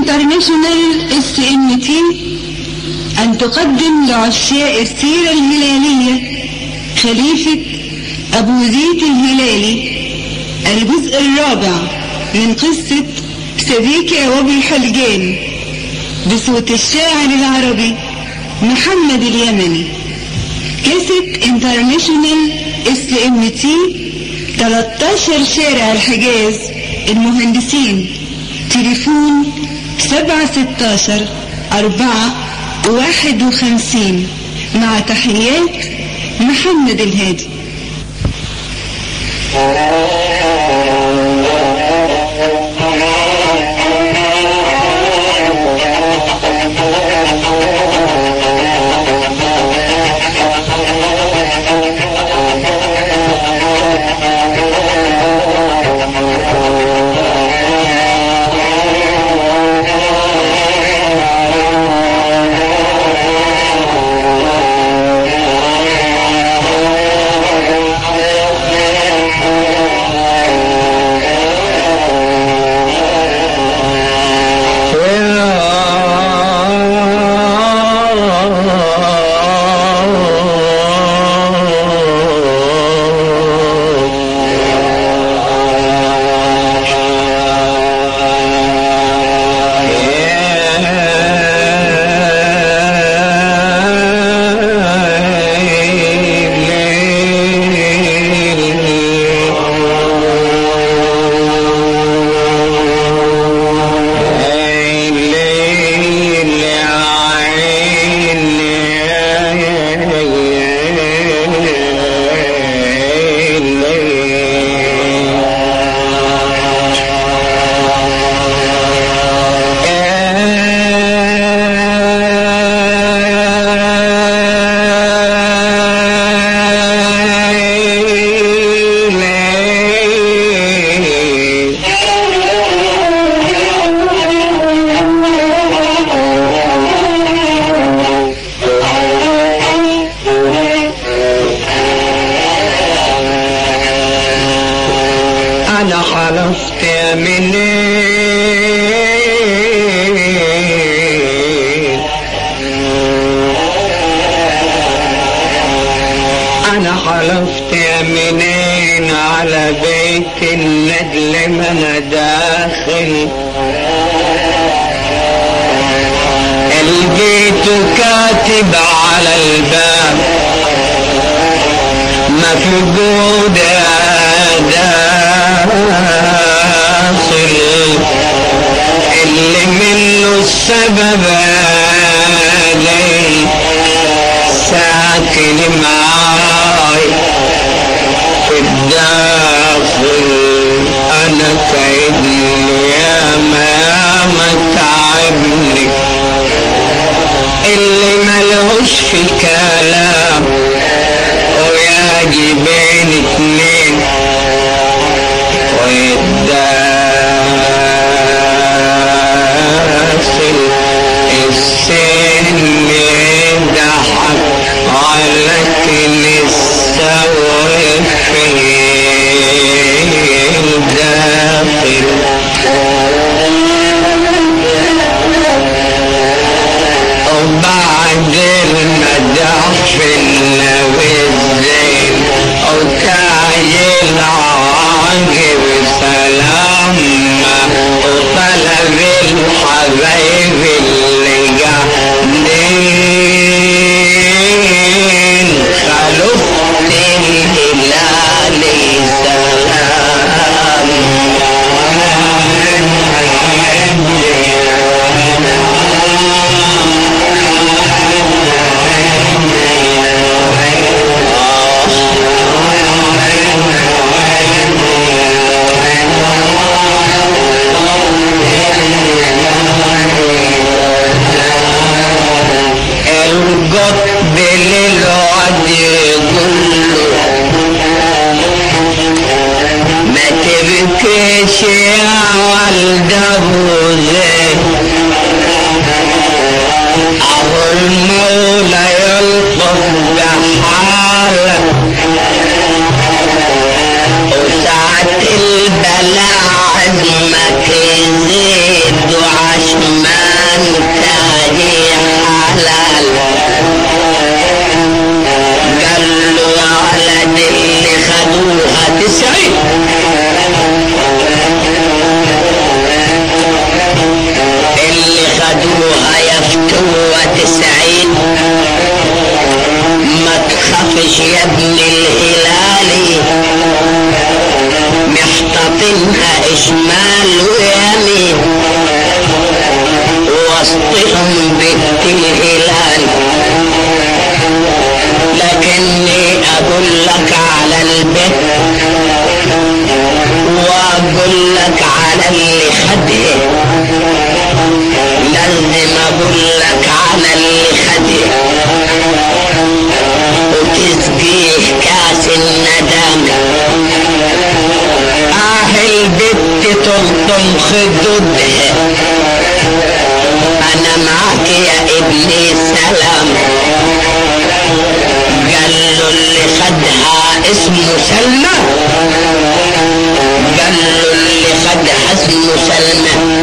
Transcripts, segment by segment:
انترناشونال اس ام تي أن تقدم لعشاق السيرة الهلالية خليفة أبو زيد الهلالي الجزء الرابع من قصة صديقي أبو الحلجان بصوت الشاعر العربي محمد اليمني كاسة انترناشونال اس ام تي 13 شارع الحجاز المهندسين تليفون 716 4 51 مع تحيات محمد الهادي انا حلفت يمينين انا حلفت يمينين على بيت الندل ما انا داخل البيت كاتب على الباب مفقود داخل اللي منه السبب علي ساكن معاي في الداخل انا تعبني يا ما تعبني اللي ملهوش في كلام وياجي بين اتنين ويتداخل السن ضحك على كل الثور في الداخل وسطهم بنت الهلال لكني اقول لك على البيت واقول لك على اللي خده لازم اقول لك على اللي خده وتسقيه كاس الندامة اه البت تلطم خدودها انا معك يا ابني سلام قال له اللي خدها اسمه سلمى قال له اللي خدها اسمه سلمى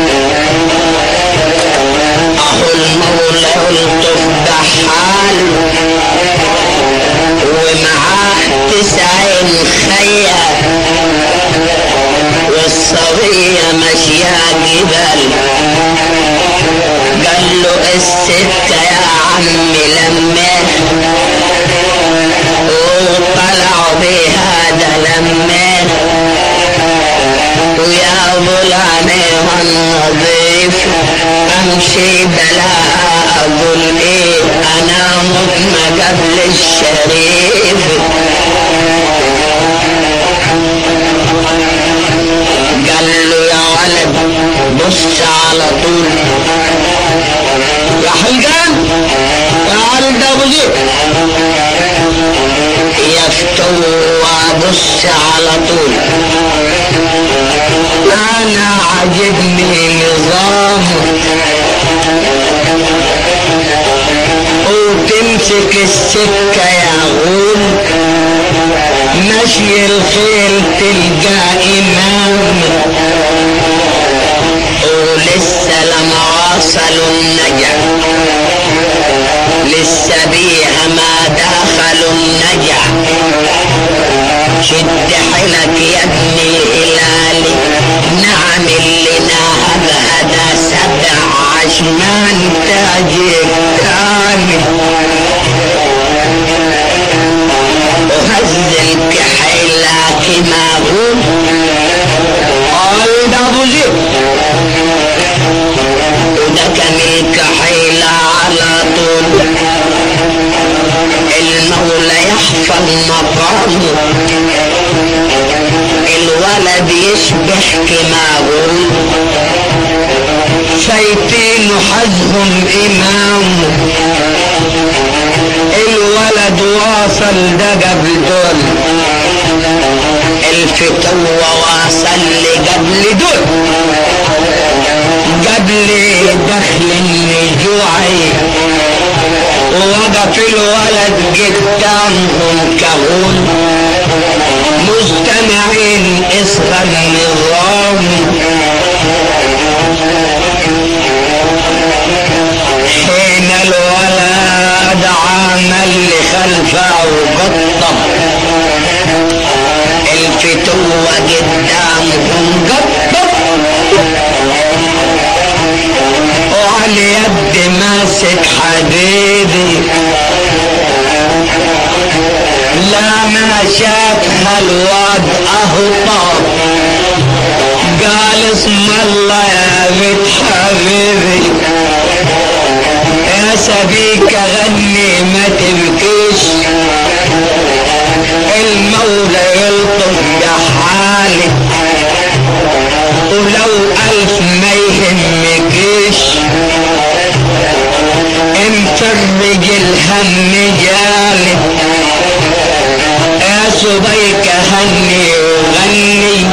اهو المولى يلطف بحاله ومعاه تسعين خيا والصبية ماشية جبال قال له الستة يا عمي لمه وطلعوا بهذا لمه ويا ظلامي والنظيف امشي بلا اقول ايه انا مضمى قبل الشريف قال له يا ولد بص على طول يا حلقان يا ولد ابو زيد يفتو وابص على طول انا عجبني نظامه وتمسك السكة يا غول مشي الخيل تلقى امام ولسه لما وصلوا النجع لسه بيها ما دخلوا النجع شد حيلك يا ابني هلالي نعمل لنا هذا هذا سبع عشمان تاجك كامل وهز الكحيلة ما هو قال ده ابو زيد وده كان الكحيلة على طول المولى يحفظ مقامه الولد يشبح كما هو شيطين حزهم امامه الولد واصل ده قبل دول الفتوة واصل لقبل دول قبل دخل النجوعي ووقف الولد قدامهم كهون مستمعين اصغى النظام حين الولد عمل لخلفه وقطب الفتوة قدامهم قطب وعلى اليد ماسك حبيبي لا ما شافها الواد اهطى قال اسم الله يا بنت حبيبي يا سبيك غني ما تبكيش المولى يلطف بحالك ولو ألف ما يهمكيش مفرج الهم جالك يا سبيك هني وغني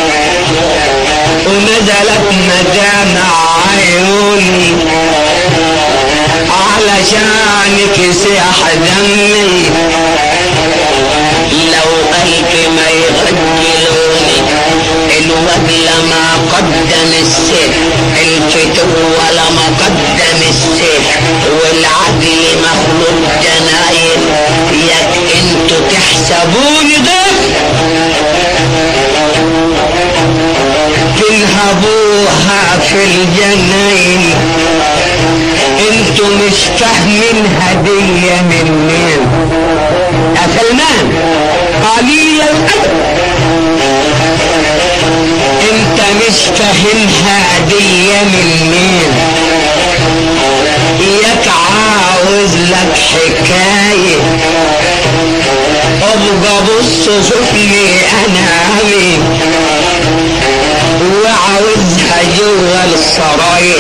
ونزلت مجامع عيوني علشانك سيح دمي لو قلبي ما يغجلوني الواد لما قدم السيف الفتوة لما قدم السيف والعقل مخلوق جناين ياك انتوا تحسبوني ده تنهبوها في الجنين انتوا مش فاهمين هدية من مين يا سلمان قليل الأدب انت مش فاهم هدية من مين وابقى بص شوفني انا مين وعاوزها جوا السراير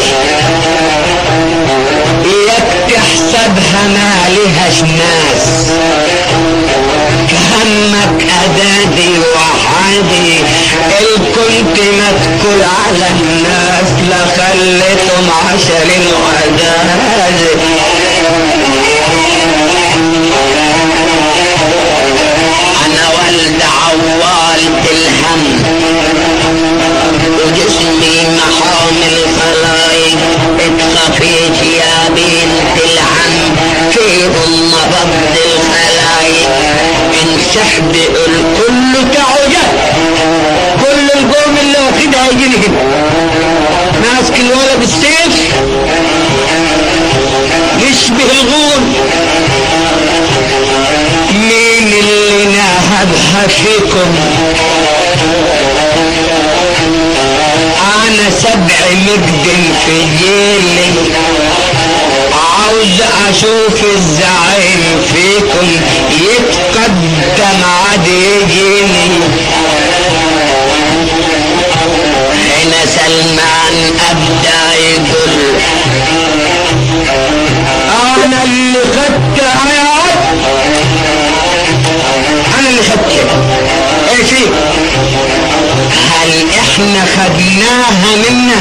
اياك تحسبها ما لهاش ناس همك ادادي وحدي ان كنت مدخل على الناس لخليتهم عشر العداد انا ولد عوالة الهم وجسمي محامل خلايق اتخفيت يا بنت العم فيهم مبض الخلايق انسحب الكل تعجب كل القوم اللي واخدها يجي كده ماسك الولد بالسيف يشبه الغول مين اللي نهبها فيكم انا سبع مقدم في جيلي عاوز اشوف الزعيم فيكم يتقدم عاد يجيني هنا سلمان ابدا يقول انا اللي خدت عيال انا اللي خدت ايه في هل احنا خدناها منا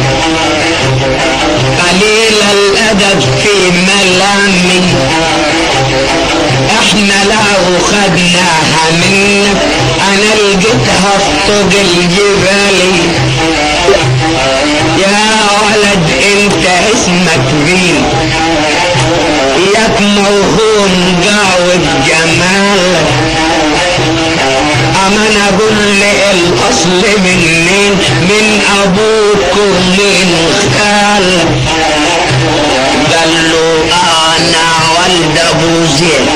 قليل الادب في ملامي احنا لو خدناها منك انا لقيتها في طوق الجبال يا ولد انت اسمك مين ياك موهوم قاوة جمال اما انا اقول لي الاصل منين من ابوك ومن خال قال له انا ولد ابو زيد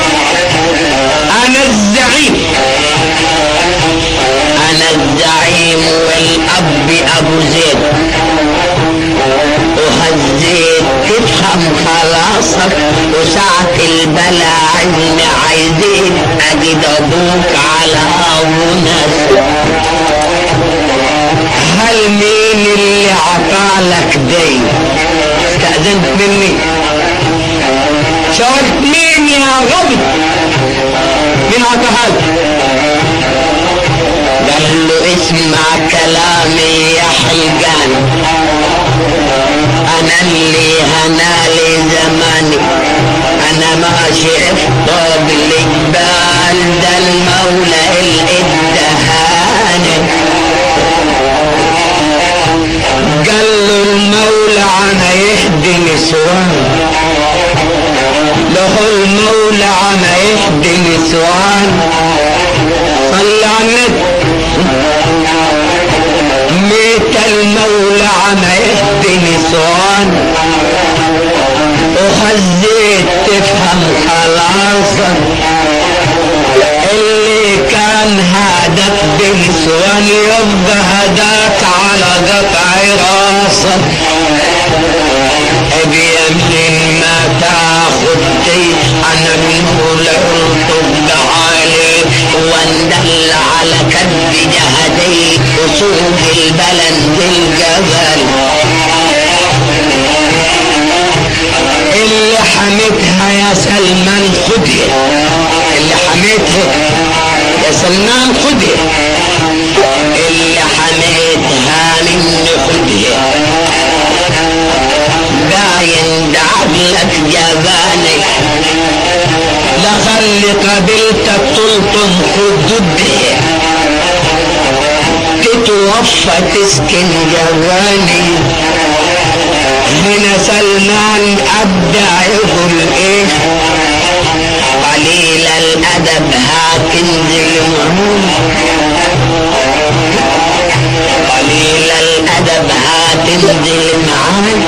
انا الزعيم انا الزعيم والاب ابو زيد وهزيت تفهم خلاصك وساعة البلا عزم عايزين اجد ابوك على ونس هل مين اللي عطالك دي استأذنت مني شعرت مين يا غبي مين عطاها قال له اسمع كلامي يا حلقان انا اللي هنالي زماني انا ماشي في طوب الجبال ده المولى الادهاني قال له المولى انا يهدي نسوان له المولى انا يهدي نسوان صلى على النبي ميت المولى انا يهدي نسوان وخزيت تفهم خلاصا اللي كان هدف بنسوان يبقى هداك على قطع راسك بيمين ما تاخد دي انا المولى الطب علي واندل على كد جهدي وصوب البلد الجبل اللي حميتها يا سلمان خدها اللي حميتها يا سلمان خدها اللي حميتها مني خدها باين دعبلك جبانك لخلي قبلتك تلطم خدودها تتوفى تسكن جواني هنا سلمان ابدا يقول ايه قليل الادب هتنزل معون قليل الادب هتنزل معاي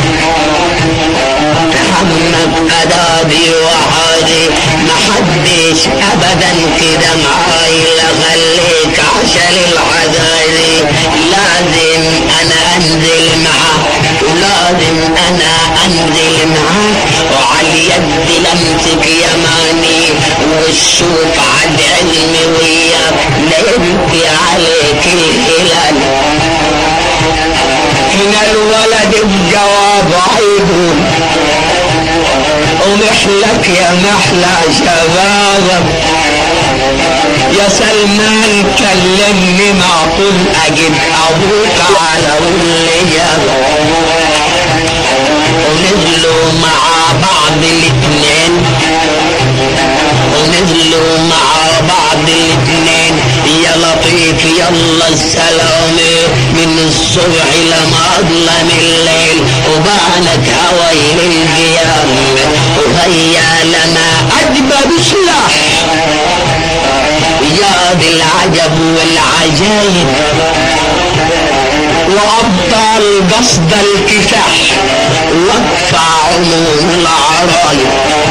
محمد ادابي وحادي محدش ابدا كده معاي لخليك عشان العزايزي لازم انا انزل معاه ولازم انا انزل معاه وعلى اليد لمسك يماني والشوك عد علمي وياك لا يبكي عليك الهلال هنا الولد بجواب عيدون ومحلك يا محلى شبابك يا سلمان كلمني معقول اجيب ابوك على والليل ونزلوا مع بعض الاتنين ونزلوا مع بعض الاتنين يا لطيف يلا السلام من الصبح لما اظلم الليل وبانت هواي القيام وهيا لنا اجمل سلاح يا ذي العجب والعجايب وأبطال قصد الكفاح وادفع عموم العرايب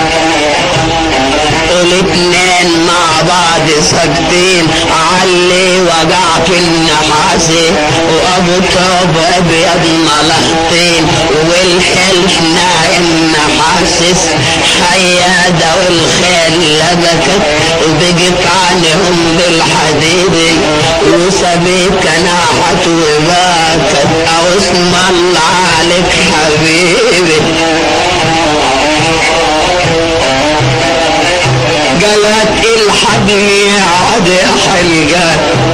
والاتنين مع بعض ساكتين علي وقع في النحاس وابو توب ابيض ملهطين والحلف نايم محاسس حيادة والخيل لبكت وبقت عنهم بالحديد وسبيك ناحت وباكت او اسم الله عليك حبيبي قالت الحقني عاد يا حلقان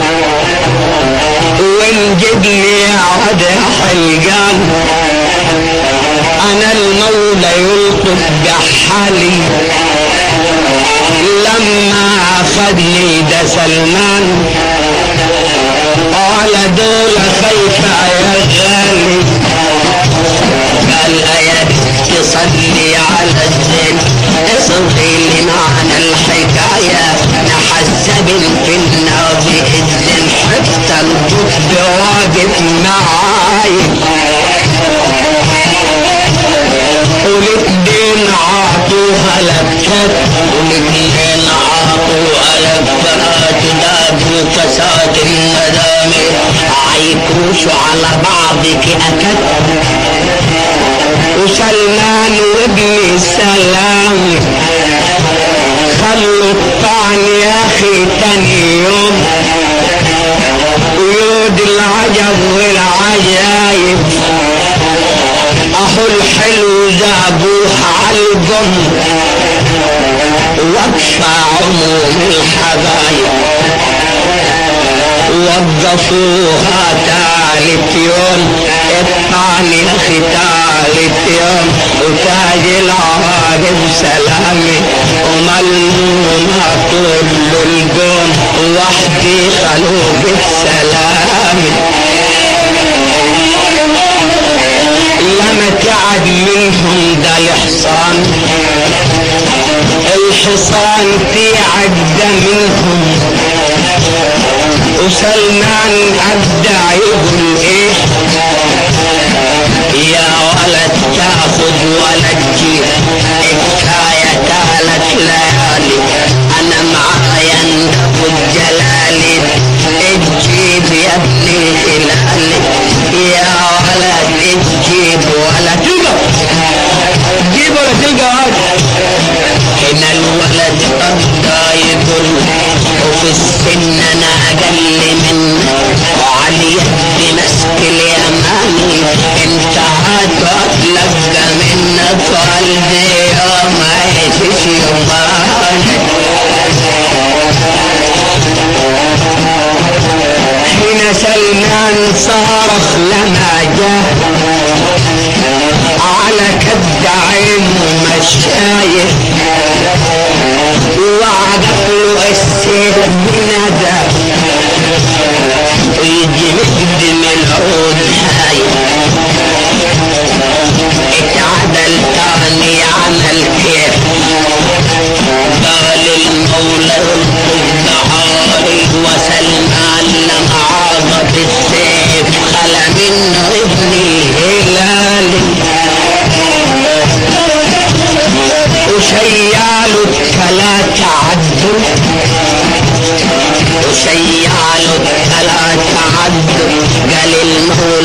وانجدني عاد يا حلقان انا المولى يلطف بحالي لما اخذني ده سلمان قال دول خايفة يا غالي قال ايات تصلي على الزين اصغي لي معنى الحكاية نحسب في النار بإذن حتى القطب واقف معاي والاتنين عاطوها لفت والاتنين عاطوها لفت دابوا كسات الندم عيكوشوا على بعضك أكد وسلمان وابن سلام خلوا الطعن يا اخي تاني يوم ويود العجب والعجايب اهو الحلو جابوه عالقم وقفة عموم الحبايب وقفوها تالت يوم الطعن يا اخي تالت يوم وتاج العواقب سلامي وملمومة طول القوم وحدي خلوق السلامي لما تعد منهم ده الحصان الحصان تعد منهم وسلمان أبدع يقول إيه يا ولد تاخذ ولد جيب الحكاية ثلاث ليالي أنا معايا ناخذ جلالي تجيب يا ابني هلالي يا ولد تجيب ولا تلقى تجيب ولا تلقى هنا الولد أبدا يقول وفي السن أنا أقل منه وعلى يدي مسك اليماني انت هتطلق منك قلبي يوم عيشش يوماني حين سلمان صارخ لما جاء على كد عين مشايخ وعقف له السيف بندى ويجي مقدم العود هاي اتعدل تاني عمل كيف قال المولى الضحاري وسلمان لما عاضت السيف خلى منه ابن الهلال وشيالوا الثلاث عدوا وشيالوا الثلاث عدوا قال المولى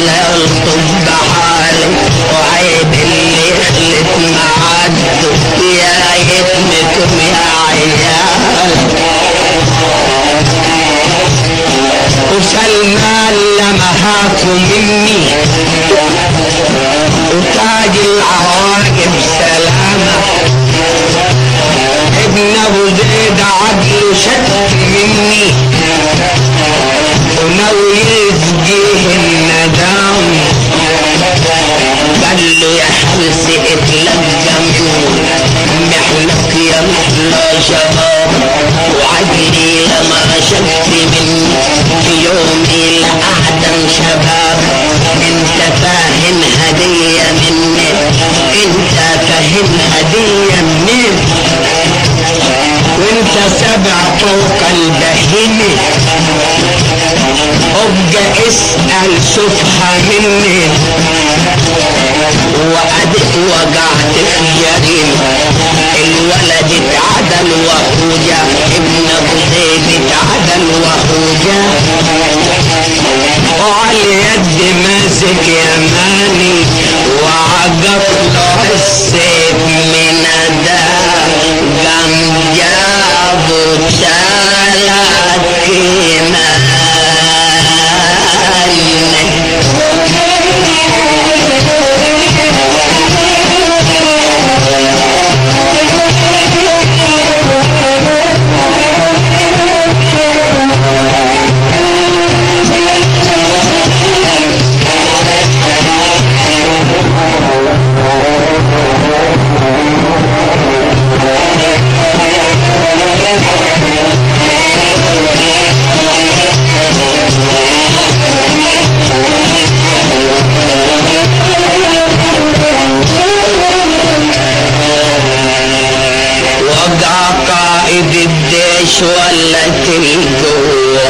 انت فاهمها دي منين وانت سبع فوق البهيمة ابقى اسأل شوفها مني وأدت وقعت في جريمة الولد اتعدل وهوجة ابن ابو زيد اتعدل وهوجة وعلى اليد ماسك يماني وعقف له السيف من ده قام جابوا ثلاث كيمان وقع قائد الجيش ولت الجوع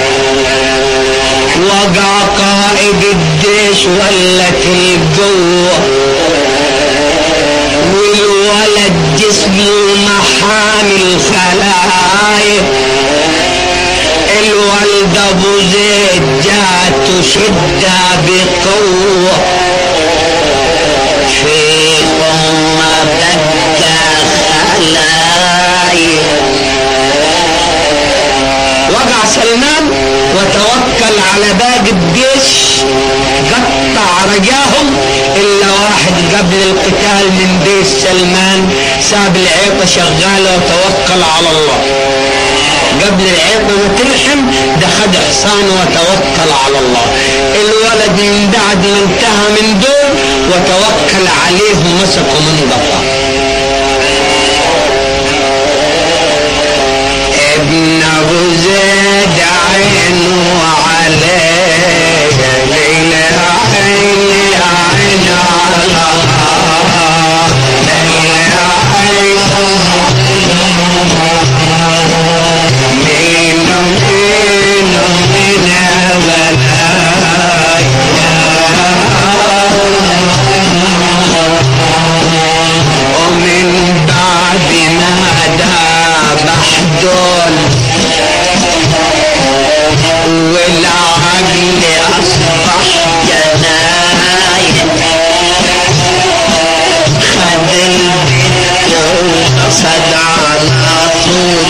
وقع قائد الجيش ولت الجوع والولد جسمه محامل خلايا الولد ابو زيد جاته شدة بقوة في ثم بكى خلايا وقع سلمان وتوكل على باقي الجيش قطع رجاهم الا واحد قبل القتال من بيت سلمان ساب العيطة شغالة وتوكل على الله قبل العيطة ما تلحم ده خد حصان وتوكل على الله الولد من بعد ما انتهى من دول وتوكل عليه ومسكه من ضفه ابن ابو زيد عينه عليه ليل عيني عين على ليل عين مين مين من ومن بعد ما ذبح دول والعقل اصبح جناين خد البيت وقصد على طول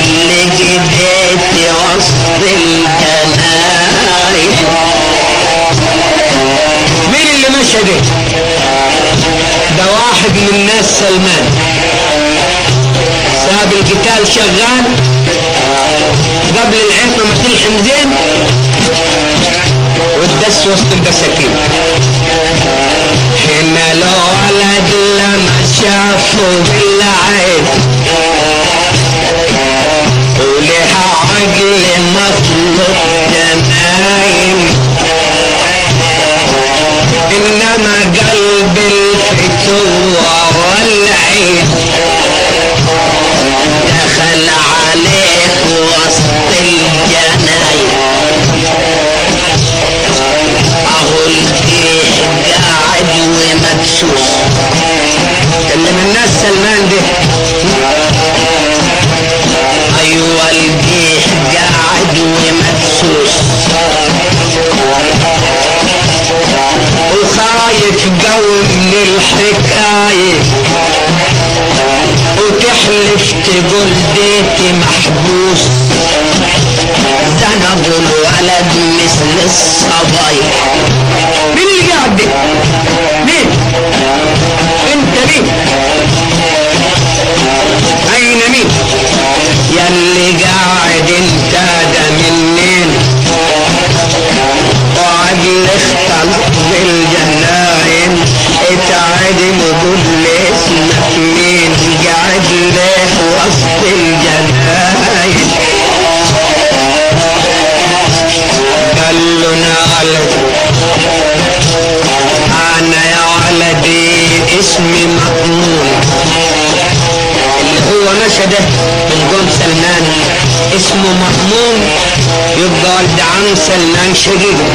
لجدتي وسط الجناين مين اللي مشى ده؟ ده واحد من ناس سلمان ساب القتال شغال قبل العيطة ما تلحم زين والدس وسط البساتين هنا الولد لما شافه بالعين ولها عقل مطلوب جناين انما قلب الفتوة والعين دخل عليك وسط الجناين اهو الجيش قاعد ومكسوس كلم الناس سلمان ده ايوه الجيش قاعد ومكسوس وخايف قوي من الحكاية وتحلف تقول ديتي محبوس زنقوا الولد مثل الصبايا مين اللي قاعد ده؟ مين؟ انت مين؟ اين مين؟ يلي قاعد انت ده منين؟ وعقل اختلط بالجناين اتعدم وقول لي اسمك مين قاعد ليه وسط الجناين قال له نعلم انا كده بنقوم سلمان اسمه مأمون يبقى ولد عم سلمان شقيقه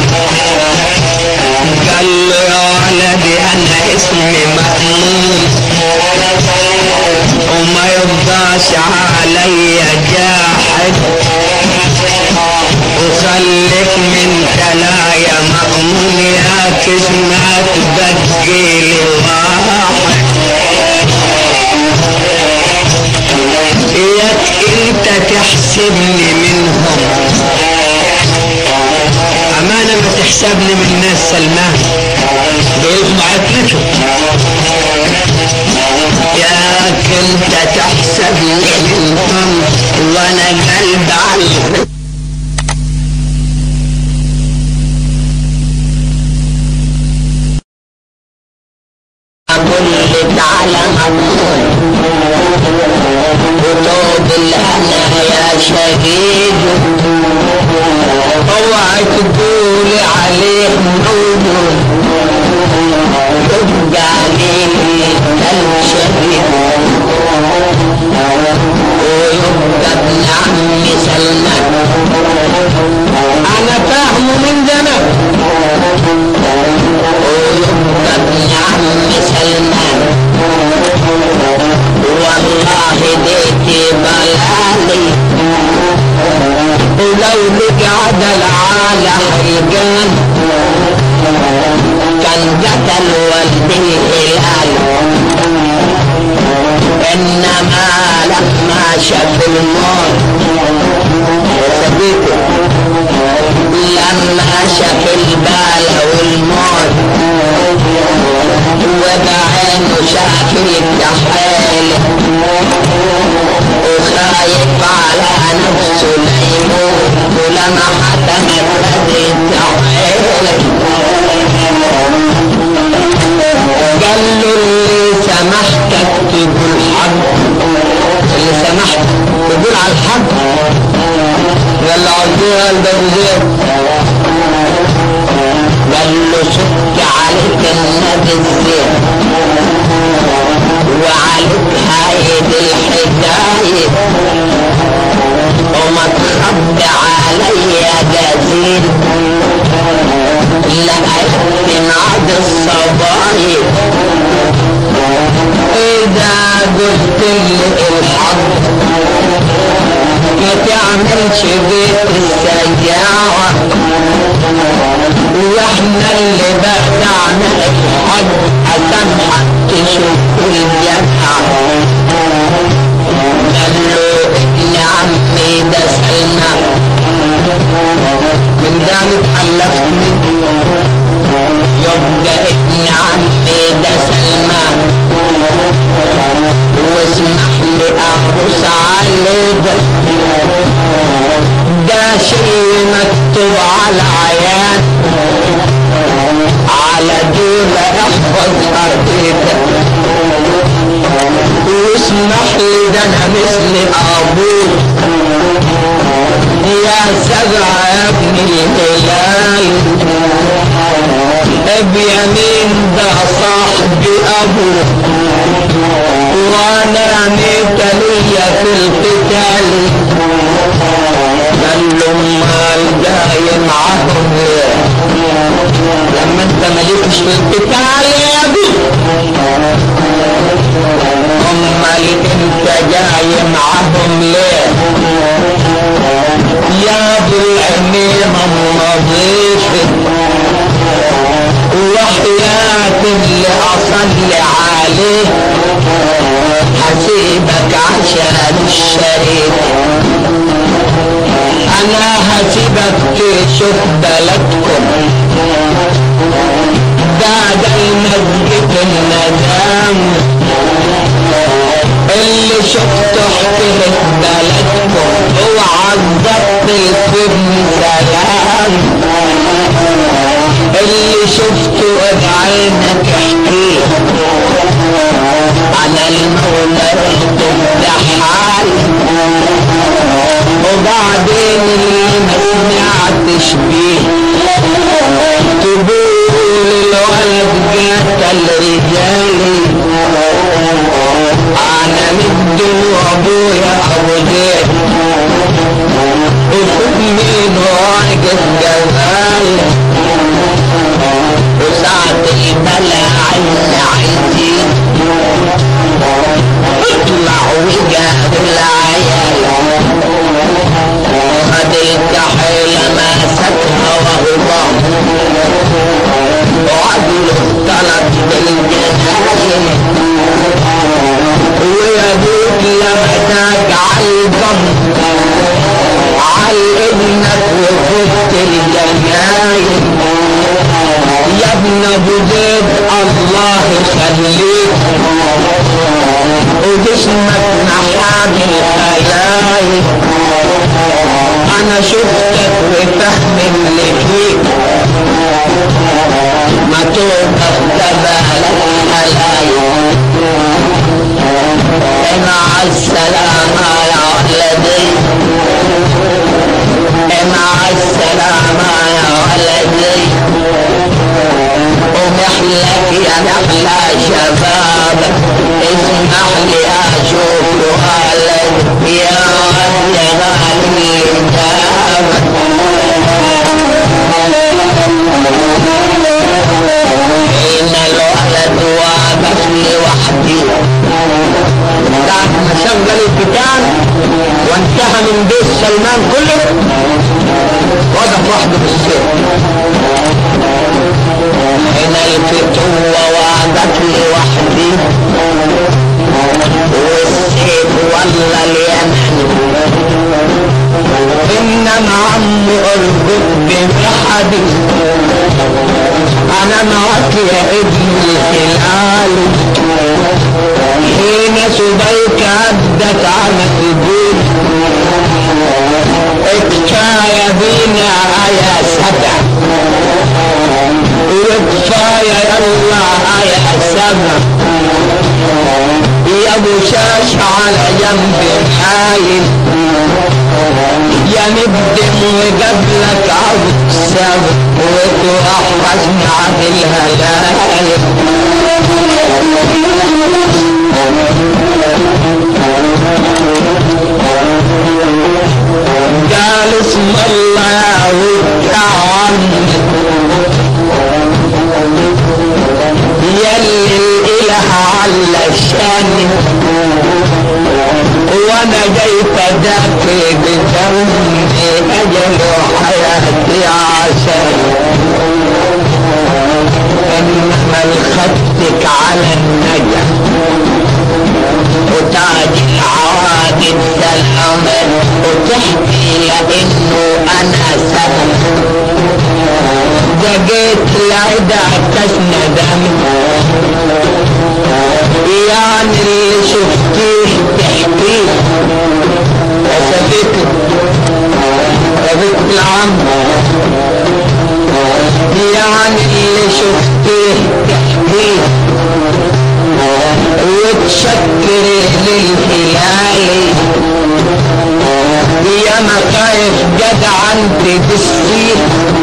قال له يا ولدي انا اسمي مأمون وما يبقاش علي جاحد وخليك من تلايا مأمون يا كسمة تبقي لي واحد اياك انت تحسبني منهم امانة ما تحسبني من ناس سلمان دول معتلته ياك انت تحسبني منهم وانا قلب على اقول تعالى مضمون وطوب الهنا يا شهيد اوعى تقول عليه موجود يبقى عليه كالشهيد ويبقى ابن عمي سلمان انا فاهمه من زمان ويبقى ابن عمي سلمان والله ديتي بلالي ولو بقعد العالى حيقان كان قتل والدي هلال انما لما شاف الموت سبيته لما شاف البال والموت وبعينه شاف التحيل وخايف على نفسه ليموت ولما حتمت هذه التحيل قال له اللي سمحتك تقول حق اللي سمحتك تقول على الحق قال له عزيها البنزير قال له شك عليك النبي الزين وعليك هايد الحكاية وما تخبي علي جزيل لقيت عد الصبايا إذا قلت لي الحق ما تعملش بيت السجاعة واحنا اللي بدعنا الحج اسامحك تشوف الجدع قال له ابن عمي ده سلمان من ده اتحلفت منه يبقى ابن عمي ده سلمان واسمح لي اخص عليك ده شيء مكتوب على عيان على دول احفظ ارضيك واسمح لي ده انا مثل ابوك يا سبع يا ابن الهلال بيمين ده صاحبي ابوك وانا رميت ليا في القتال قال له امال جاي معاهم ليه لما انت مالكش في القتال يا ابو امال انت جاي معاهم ليه يا ابو العميم النظيف وحياة اللي اصلي عليه هسيبك عشان الشريك انا هسيبك تشوف بلدكم بعد المسجد الندام اللي شفته احترق بلدكم وعذبت الكبن سلام اللي شفته بعينك احكيه على المولى رحتم حال وبعدين اللي ما سمعتش بيه تقول الولد قتل رجالي انا من جدي وابويا ابو زيد وشوف مين واقف جمال وساعة الملا عين عايزين اطلع وجاب العيال خد الكحيلة ماسكها وهو وعدل اختلط بالجناين ويدوك لمحتاج عالجنب على ابنك وخدت الجناين يا ابن ابو زيد الله يخليك وجسمك نحام الخلايق انا شفتك وفهم اللي فيك ما توقف جبالك خلايق مع السلامة يا ولدي مع السلامة يا ولدي ومحلك يا نحلى شباب اسمح لي اشوف والد يا ولد غالي حين الولد واقف لوحدي بعد ما شغل الكتاب وانتهى من بيت سلمان كله وقف وحده في السير هنا الفتوة وقعدت لوحدي والسيف ولا اليمن انما عم اربط بمحدي انا معك يا ابن الهلال حين سبيك عدت على الجود اكفاية بينا يا سبع وكفاية يلا يا سبع يا ابو شاش على جنب الحايل يا ندم وقبلك عبد سبع وتوحشنا عن الهلايل قال اسم الله والتعامل يلي الاله علشان وانا جيت ذاكي بذنبي اجل حياتي عشان انما الخدك على النجم وتاج العوادل سلام وتحكي لانه انا سلام دقيت العدا تسندم يعني اللي شفتيه تحكيه وسبيت وبيت العم يعني اللي شفتيه تحكيه وتشكر للهلال يا مخايف جدع انت بالسيف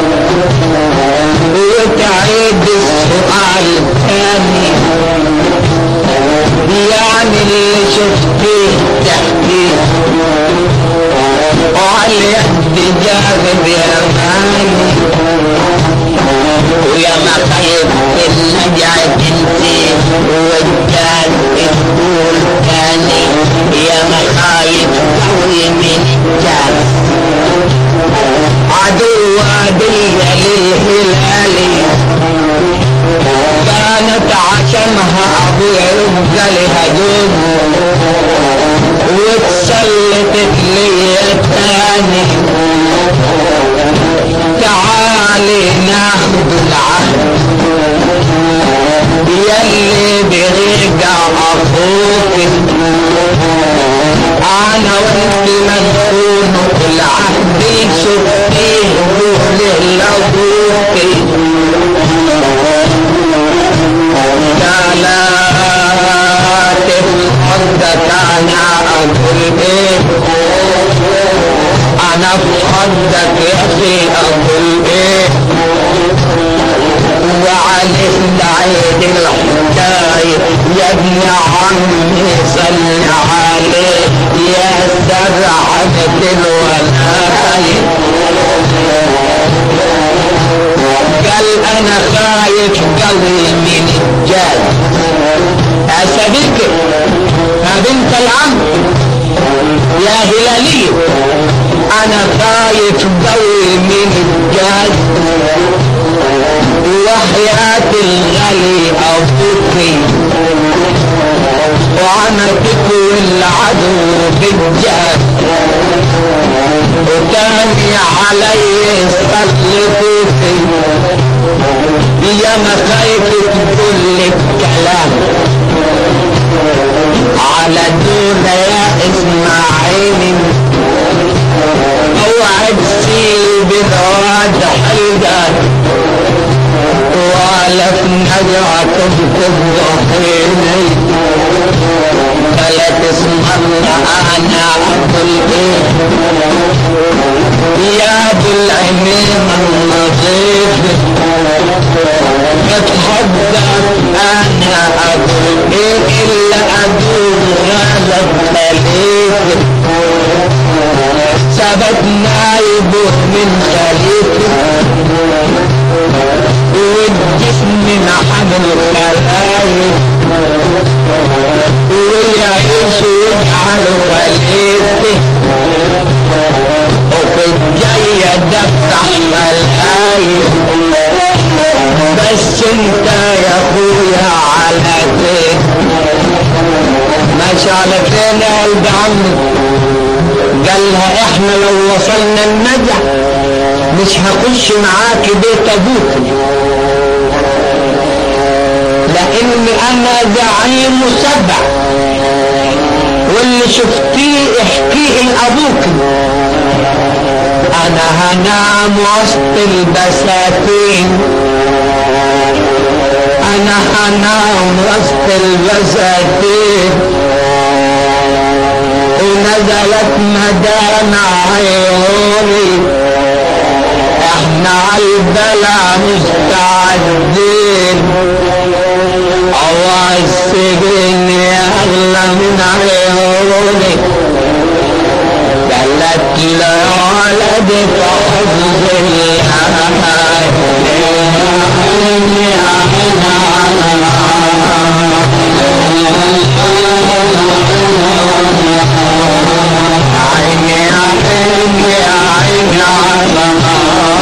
وتعيد السؤال الثاني يعني اللي شفتيه تحكيه وعلى يد جاذب يا مالي ويا مخايف النجع تنسي والجان الطول تاني يا مخايف قوي من الجان عدو عادية للهلال كانت عشمها ابو يبقى لها جوز واتسلطت لي الثاني تعالي ناخد العهد يلي برجع اخوك انا وانت منكون العهد شفتيه روح لابوك لا تفقدك انا اقول ايه انا افقدك يا اخي اقول ايه وعلى العيد الحداي يا ابن عمي صل على رعبت الولاية قال انا خايف قوي من الجال يا صديقي يا بنت العم يا هلالية انا خايف قوي من الجال وحياة الغالي ابوكي وعمتك والعدو بالجهل وتاني علي سلطوا في يا مخايف تقول لك كلام على دون يا اسماعيل اوعد سيل بالواد حيدر والف نجعك بتضحيني فلا تسمعنا انا اقول ايه يا ابو العميم النظيف اتحدث انا اقول ايه الا ادور غلط خليفه ثبت نايبه من خليفه والجسم محمل الخلايق ويعيش ويجعل خليفه وفي الجاية دفتح الآية بس انت يا اخويا على فين ماشي على فين يا قلب عمي قال لها احنا لو وصلنا النجع مش هخش معاك بيت ابوك لان انا زعيم سبع واللي شفتيه احكيه لابوك انا هنام وسط البساتين انا هنام وسط البساتين ونزلت مدامع عيوني احنا عالبلا مستعدين عواز سجن يغلى من عيوني قالت له ولدك حفظ عيني عيني عيني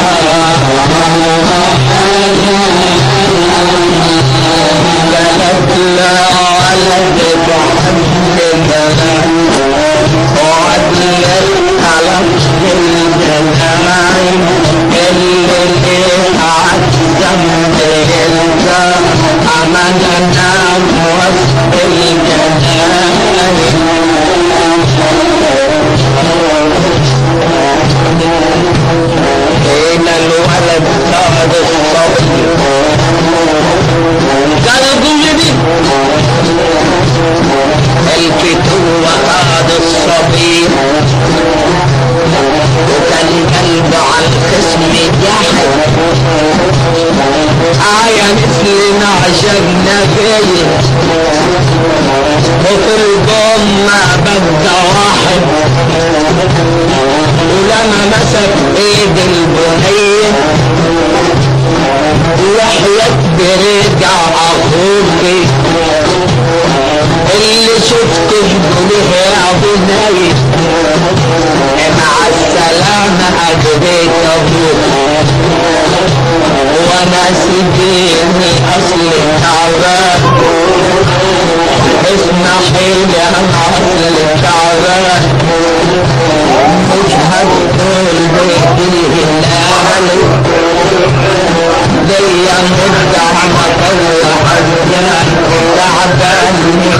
قالت له ولدك حفظ وعدلت على الجناين اللي عزم بالله أمننا وسط الجناين حين الولد صاد الصبي قلب جديد الفتو وقاد الصبي وكان قلبه على الخصم جاحد آية مثل نعشق نبي وفي القوم ما بقى واحد ولما مسك ايد البنية وحيت برجع اخوك اللي شفته بله يا بني مع السلامة أجريت أبوك وأنا سجيني أصل تعبان اسمحي لي أنا أصل تعبان مش هدخل بيتي الأهل ليا مدة مطوع حزان تعبان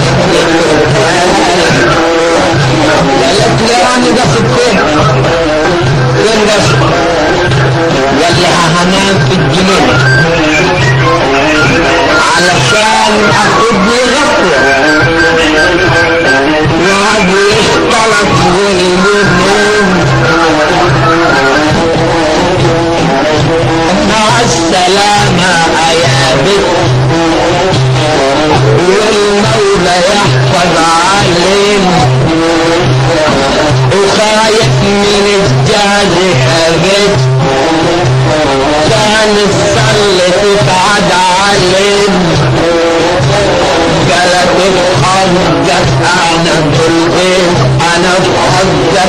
قالت لي يعني قصد فين فين قصد قال لي هنام في الجنين علشان اخد لي غفوة وقعد يختلط والجنون مع السلامة يا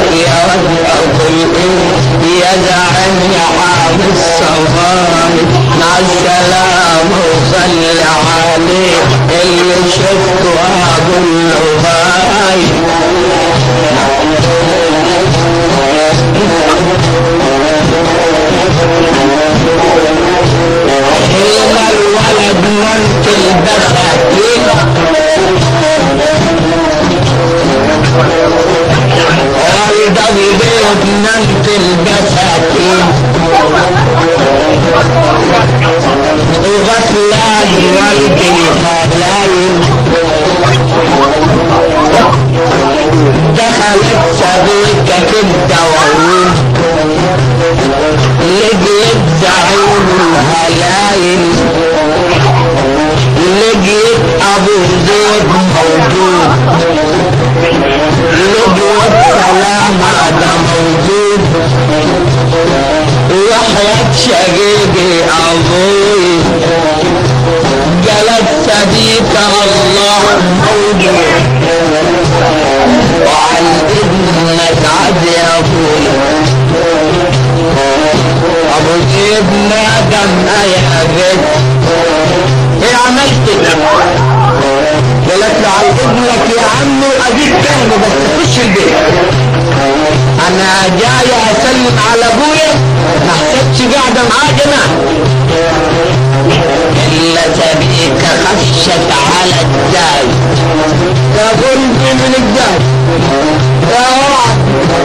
يا ولد ابو الام يا زعم يا حامي الصغار مع السلامة وصلي عليه اللي شفته اقول له باي حين الولد مرت البساتين والده بيض نمت البساتين وغسلان والدي خلايل دخلت سبيكة الدواوين لقيت زعيم الهلايل لقيت ابو زيد موجود لقيت سلام هذا موجود وحياة شقيقي ابوي قالت صديق الله موجود وعن ابنك عد يا ابوي ابو زيد نادم يا بيت ايه عملت قالت له على ابنك يا عمي اديك تاني بس تخش البيت انا جاي اسلم على ابويا ما حسبتش قاعده معاه جماعه الا سبيك خشت على الداي يا قلبي من الداي يا وعد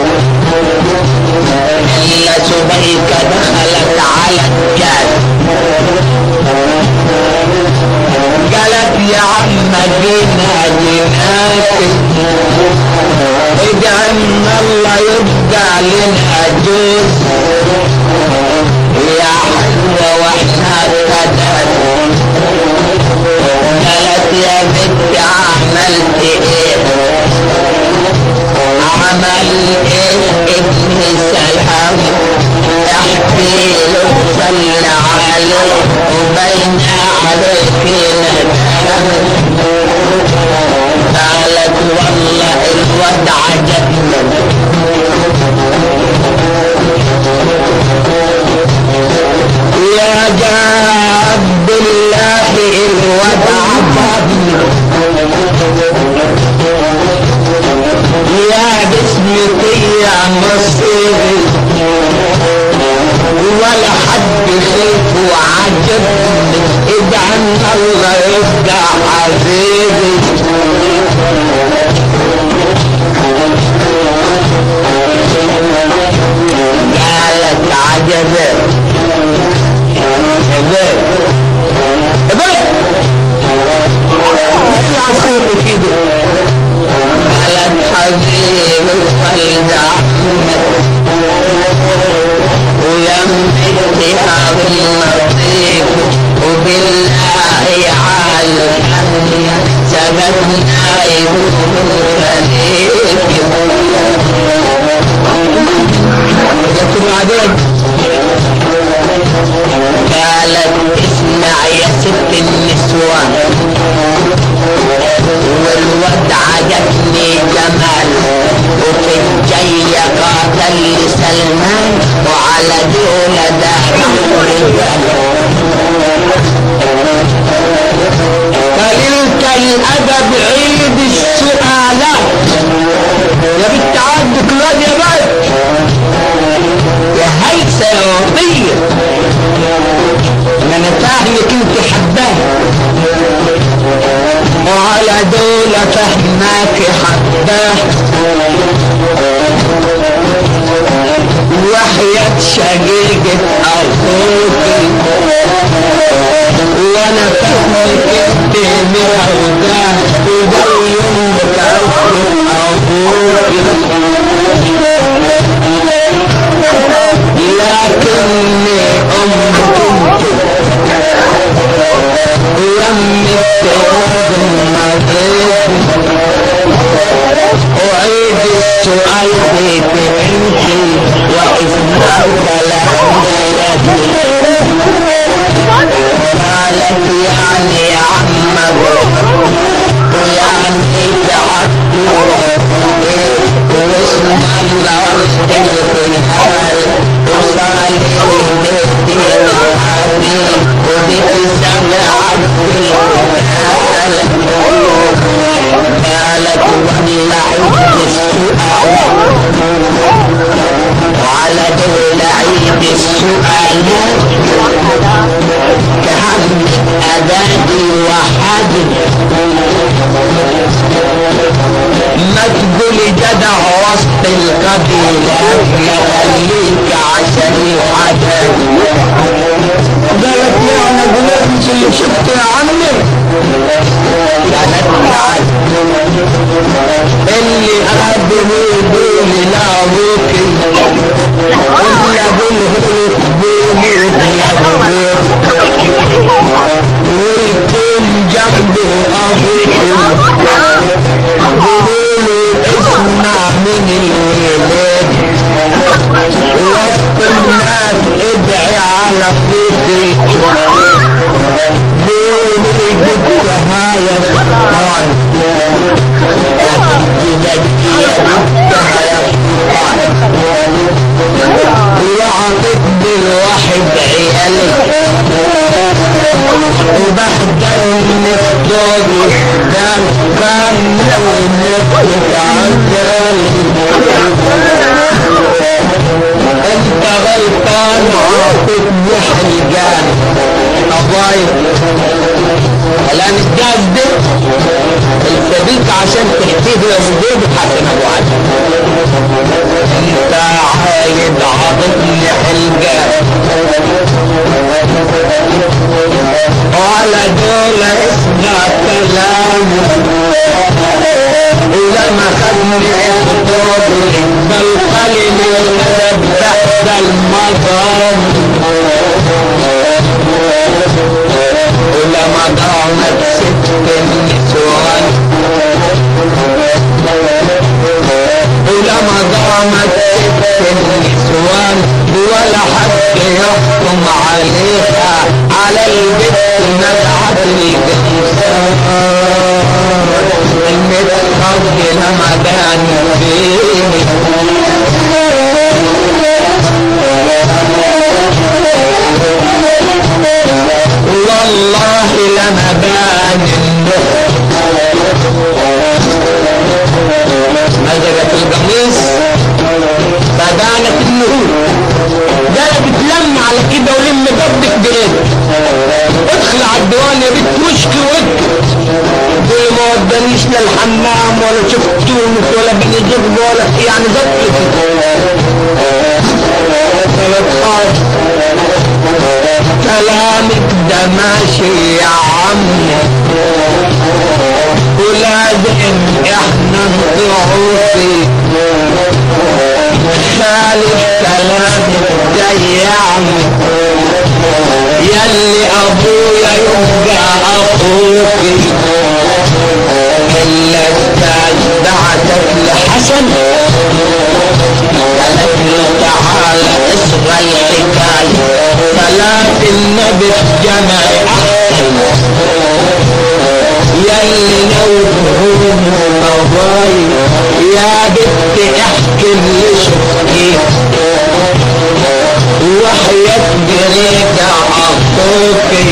إلا سبيك دخلت على الجاد قالت يا عم جينا جناك اجعل الله يبقى لنا جوز يا حلوة واحنا ابتدت قالت يا بنت عملت ايه عمل ايه ابن سلام احكي له صلى عليه وبين عليك ندم قالت والله الوضع عجبني يا جاب بالله الوضع عجبني يا باسمك يا مصيري ولا حد خيف وعجبني ادعى الله يبقى حبيبي قالت عجبك عجبك اطلع صوتك كده قالت حبيبي قلب احمد ويمحكها باللطيف وبالله على سببنا يقول عليك بعدين قالت اسمع يا ست النسوان والواد عجبني جمال وفي الجاي قاتل لسلمان وعلى دول دار رجال قليلة الأدب عيد السؤالات يا بنت عبدك الواد يا بنت يا هيثة يا وطية ما انا فاهمك انت حباه وعلى دول فهماك حباه وحياة شقيقة أخوك وانا فهمك انت مهوداه وده يومك أخوك لكني أمك ولم التوب النظيف أعيد السؤال في بنتي وإسمع كلام قالت يعني يا عم القبيل قبل خليك عشان الحاجات قالت يا انا قلت اللي شفته يا عمي قالت تعال اللي قابله يقول لا ابوك ولا بالهروب بولي ويكون جنبه ابوك قولوا اسمع من الولاد وسط الناس ادعي على اخوتي قولوا جبت هاي الشيطان وعطتني الواحد عيالي وبهدلني في دوري كان كان ونفسك عجالي انت غلطان عاطتني حلقان ابايض الان الجاز ده السبيك عشان تحتيه وزيد حسن ابو علي انت عايد عاطتني حلقان ولا دول اسمع كلام لما خدني الطوب بالقلب تحت المقام ولما ضاعت ست النسوان ولما ضاعت ست النسوان ولا حد يحكم عليها على البيت نزعت الجنسان المتخب لما كان فيه والله لما بان نزلت القميص فبانت النهور قالت اتلم على كده ولم جدك بريد ادخل على الديوان يا بنت وشكي وابكي قول ما ودانيش للحمام ولا شفت تونس ولا بني جبل ولا يعني زبط فبتخاف كلامك ده ماشي يا عمي ولازم احنا نضعفي خالف كلامك ده يا عمي يلي ابويا يبقى اخوك الا بعتك لحسن قالت له تعالى اصغى الحكايه صلاة النبي في جمع احسن يلي نوبهم مضاي يا بنت احكي اللي شفتيه وحياة جريك عطوكي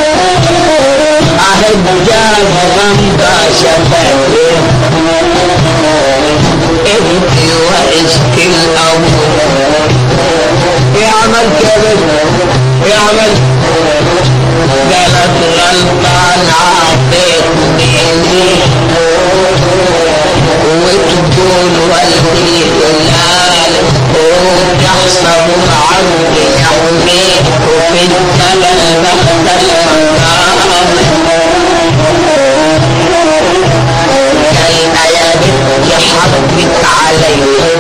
اهد جاب غمضة شفتيه ابكي واشكي الامر يعمل كذب يعمل قالت غلطان عاطيتني وتقول والدي هلال وتحسب عندي يومي وفي الثمن بخت كيف يا بنت حقك علي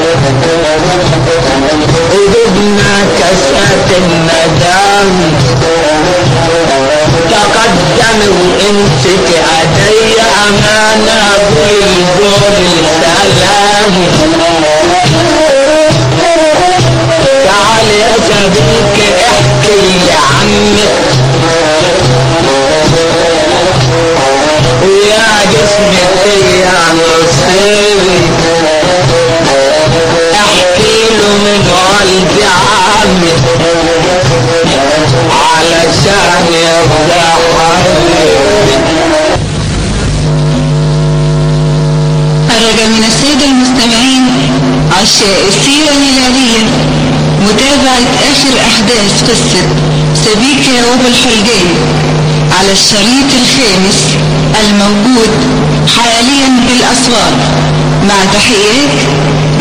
وجبنا كاسات الندم تقدم وامسك ايدي امانه بالقول السلام تعال يا صديقي احكي لعمك ويا جسمك يا نصيبي احكي له من قلبي عمي علشان يرضى حبيبي خرج من السادة المستمعين عشاء السيرة الهلالية متابعة آخر أحداث قصة سبيكة وابو الحلجان على الشريط الخامس الموجود حاليا بالأسواق مع تحيات